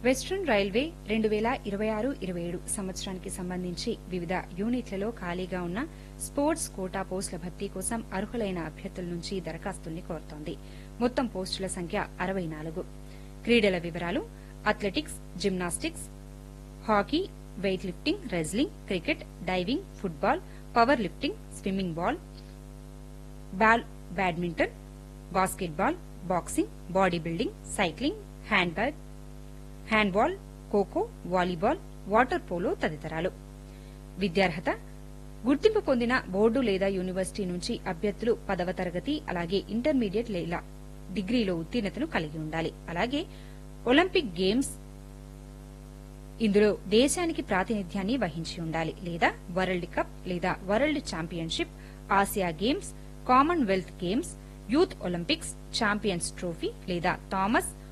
western railway రెండు వేల ఇరవై ఆరు ఇరవై ఏడు సంవత్సరానికి సంబంధించి వివిధ యూనిట్లలో ఖాళీగా ఉన్న స్పోర్ట్స్ కోటా పోస్టుల భర్తీ కోసం అర్హులైన అభ్యర్థుల నుంచి దరఖాస్తుల్ని కోరుతోంది మొత్తం పోస్టుల సంఖ్య అరవై నాలుగు క్రీడల వివరాలు athletics gymnastics hockey weightlifting wrestling cricket diving football powerlifting swimming ball ball badminton basketball boxing bodybuilding cycling hand bag handball kho kho volleyball water polo తదితరాలు విద్యార్హత గుర్తింపు పొందిన బోర్డు లేదా యూనివర్సిటీ నుంచి అభ్యర్థులు పదవ తరగతి అలాగే ఇంటర్మీడియట్ లేదా డిగ్రీలో ఉత్తీర్ణతను కలిగి ఉండాలి అలాగే ఒలింపిక్ గేమ్స్ ఇందులో దేశానికి ప్రాతినిధ్యాన్ని వహించి ఉండాలి లేదా వరల్డ్ కప్ లేదా world championship Asia games Commonwealth games youth Olympics champions trophy లేదా థామస్